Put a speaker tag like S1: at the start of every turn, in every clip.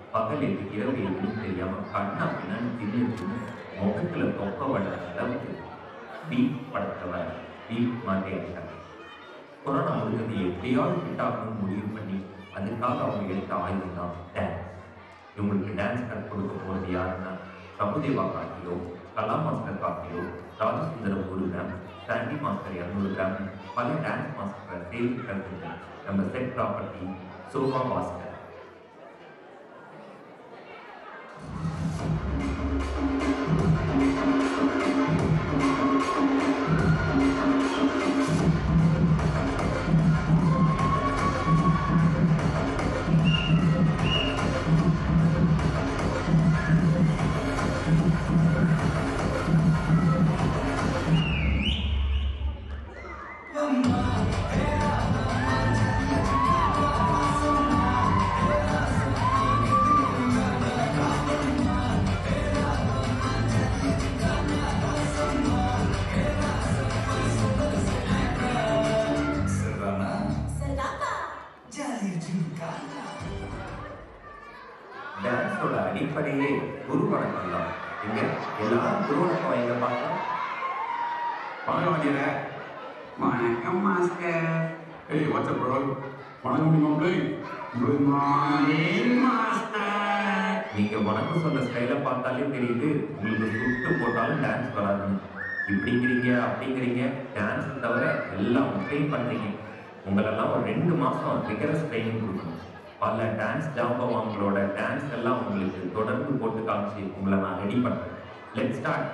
S1: பகல் எது இரவு எதுன்னு தெரியாம கண்ணா பின்னாடி திடீர்னு முகத்துல தொப்ப வளர அளவுக்கு பீப் படத்தவ பீப் மாதிரி ஆயிட்டாங்க கொரோனா முடிஞ்சது எப்படியாவது ஃபிட் ஆகணும்னு முடிவு பண்ணி அதுக்காக அவங்க எடுத்த ஆயுதம் தான் டான்ஸ் இவங்களுக்கு டான்ஸ் கற்றுக் கொடுக்க போகிறது யாருன்னா பிரபுதேவா காட்டிலோ கலா மாஸ்டர் காட்டிலோ ராஜசுந்தரம் ஒரு கிராம் சாண்டி மாஸ்டர் இரநூறு கிராம் பல டான்ஸ் மாஸ்டரை சேர்த்து கற்றுங்க நம்ம set property sofa master
S2: Serrana,
S3: Sedapa.
S2: Jali juga.
S1: டான்ஸோட அடிப்படையே குரு வணக்கம் தான் இங்க எல்லாரும் குரு வணக்கம் எங்க பார்க்கலாம்
S4: வாங்க வாங்கிற
S5: வணக்கம் மாஸ்டர்
S4: ஏய் வாட்ஸ் அப் ப்ரோ வணக்கம் மாப்பிளை குட் மார்னிங்
S5: மாஸ்டர்
S1: நீங்க வணக்கம் சொன்ன ஸ்டைல பார்த்தாலே தெரியுது உங்களுக்கு சுட்டு போட்டாலும் டான்ஸ் வராதுன்னு இப்படிங்கிறீங்க அப்படிங்கிறீங்க டான்ஸ் தவிர எல்லாம் ட்ரெயின் பண்றீங்க உங்களெல்லாம் ஒரு ரெண்டு மாசம் ரிகரஸ் ட்ரைனிங் கொடுக்கணும் பல டான்ஸ் ஜாம்பவான்களோட டான்ஸ் எல்லாம் உங்களுக்கு தொடர்ந்து போட்டு காமிச்சு உங்களை நான் ரெடி பண்றேன் லெட் ஸ்டார்ட்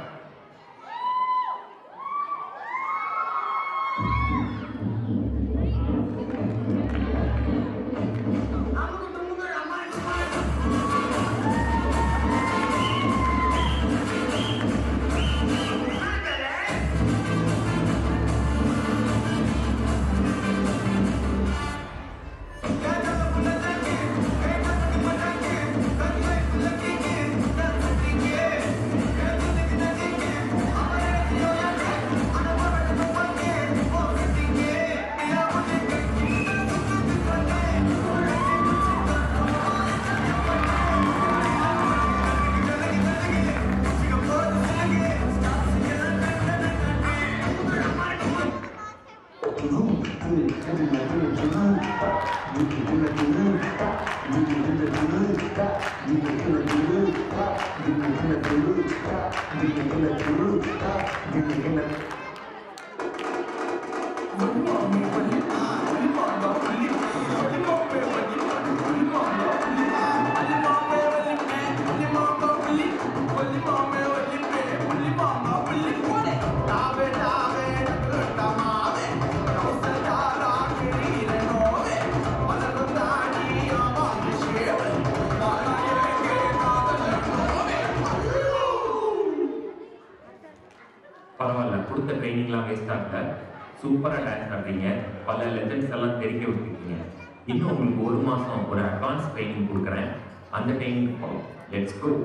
S1: பரவாயில்ல கொடுத்த ட்ரைனிங்லாம் வேஸ்ட் ஆகல சூப்பராக டான்ஸ் ஆடுறீங்க பல லெஜண்ட்ஸ் எல்லாம் தெரிவிக்க விட்டுருக்கீங்க இன்னும் உங்களுக்கு ஒரு மாதம் ஒரு அட்வான்ஸ் ட்ரைனிங் கொடுக்குறேன் அந்த ட்ரைனிங் போகலாம் லெட்ஸ் கோ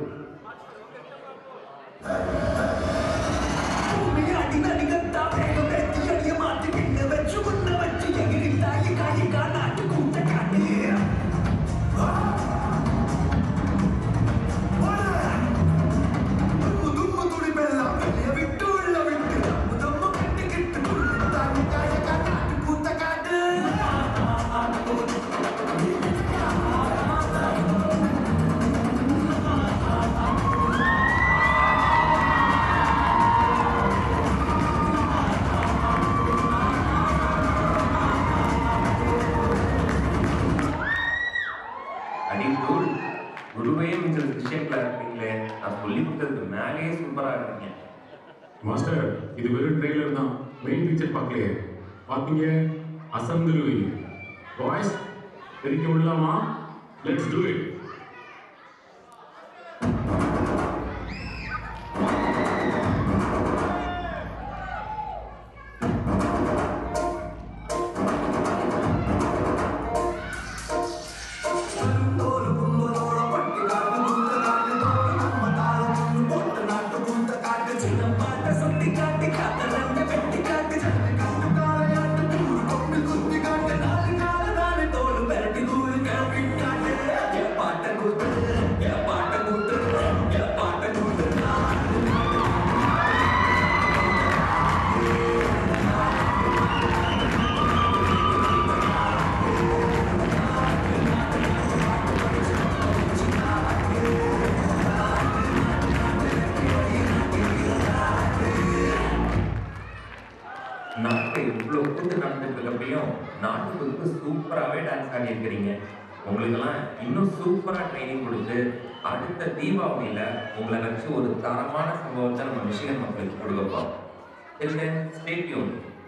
S1: அடி குரு குருவே மிஞ்சல் விஷயத்தில் இருக்கீங்களே நான் சொல்லி கொடுத்ததுக்கு மேலேயே சூப்பராக இருக்கீங்க
S4: மாஸ்டர் இது வெறும் ட்ரெய்லர் தான் மெயின் பிக்சர் பார்க்கலையே பார்த்தீங்க அசந்துருவீங்க பாய்ஸ் தெரிவிக்க விடலாமா லெட்ஸ் டூ இட்
S2: காட்டு
S1: சூப்பராகவே டான்ஸ் ஆடி இருக்கிறீங்க உங்களுக்கெல்லாம் இன்னும் சூப்பரா ட்ரைனிங் கொடுத்து அடுத்த தீபாவளியில உங்களை வச்சு ஒரு தரமான சம்பவத்தை நம்ம மிஷிகன் மக்களுக்கு கொடுக்கப்போம் ஸ்டேட்யூன்